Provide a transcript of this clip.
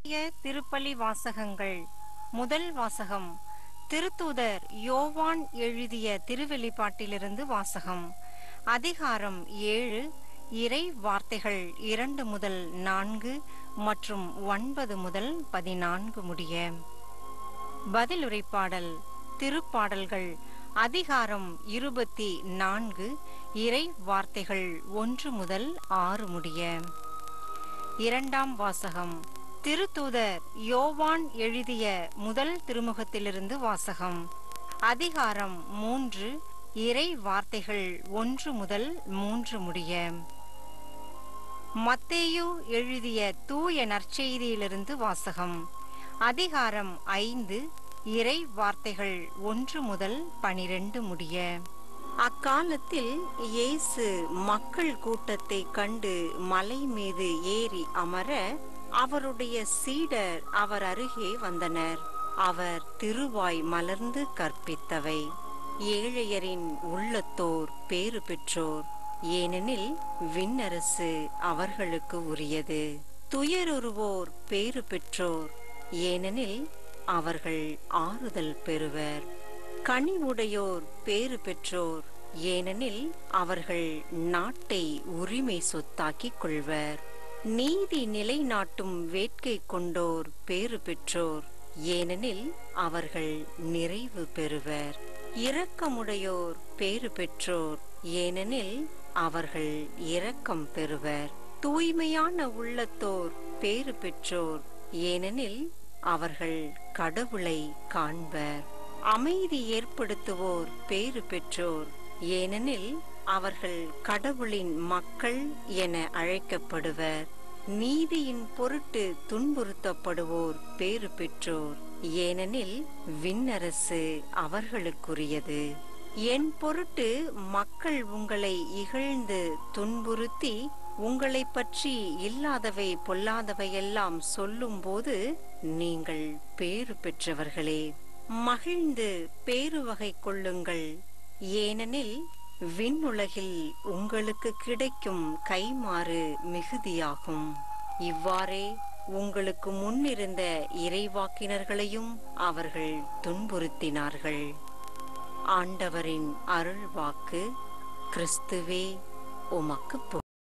இன்றைய திருப்பலி வாசகங்கள் முதல் வாசகம் திருத்தூதர் யோவான் எழுதிய திருவெளிப்பாட்டிலிருந்து வாசகம் அதிகாரம் ஏழு இறை வார்த்தைகள் இரண்டு முதல் நான்கு மற்றும் ஒன்பது முதல் பதினான்கு முடிய பதிலுரைப்பாடல் திருப்பாடல்கள் அதிகாரம் இருபத்தி நான்கு இறை வார்த்தைகள் ஒன்று முதல் ஆறு முடிய இரண்டாம் வாசகம் திருத்தூதர் யோவான் எழுதிய முதல் திருமுகத்திலிருந்து வாசகம் அதிகாரம் மூன்று இறை வார்த்தைகள் ஒன்று முதல் மூன்று முடிய மத்தேயு எழுதிய தூய நற்செய்தியிலிருந்து வாசகம் அதிகாரம் ஐந்து இறை வார்த்தைகள் ஒன்று முதல் பனிரெண்டு முடிய அக்காலத்தில் இயேசு மக்கள் கூட்டத்தை கண்டு மலை மீது ஏறி அமர அவருடைய சீடர் அவர் அருகே வந்தனர் அவர் திருவாய் மலர்ந்து கற்பித்தவை ஏழையரின் உள்ளத்தோர் பேறு பெற்றோர் ஏனெனில் விண்ணரசு அவர்களுக்கு உரியது துயருருவோர் பேறு பெற்றோர் ஏனெனில் அவர்கள் ஆறுதல் பெறுவர் கனிவுடையோர் பேறு பெற்றோர் ஏனெனில் அவர்கள் நாட்டை உரிமை சொத்தாக்கிக் கொள்வர் நீதி நிலைநாட்டும் வேட்கை கொண்டோர் பேறு பெற்றோர் ஏனெனில் அவர்கள் நிறைவு பெறுவர் இரக்கமுடையோர் பேறு பெற்றோர் ஏனெனில் அவர்கள் இரக்கம் பெறுவர் தூய்மையான உள்ளத்தோர் பேறு பெற்றோர் ஏனெனில் அவர்கள் கடவுளை காண்பர் அமைதி ஏற்படுத்துவோர் பேறு பெற்றோர் ஏனெனில் அவர்கள் கடவுளின் மக்கள் என அழைக்கப்படுவர் நீதியின் பொருட்டு துன்புறுத்தப்படுவோர் பேறு பெற்றோர் ஏனெனில் விண்ணரசு அவர்களுக்குரியது என் பொருட்டு மக்கள் உங்களை இகழ்ந்து துன்புறுத்தி உங்களை பற்றி இல்லாதவை பொல்லாதவையெல்லாம் சொல்லும்போது நீங்கள் பேறு பெற்றவர்களே மகிழ்ந்து பேரு வகை கொள்ளுங்கள் ஏனெனில் விண்ணுலகில் உங்களுக்கு கிடைக்கும் கைமாறு மிகுதியாகும் இவ்வாறே உங்களுக்கு முன்னிருந்த இறைவாக்கினர்களையும் அவர்கள் துன்புறுத்தினார்கள் ஆண்டவரின் அருள் வாக்கு கிறிஸ்துவே உமக்கு புகழ்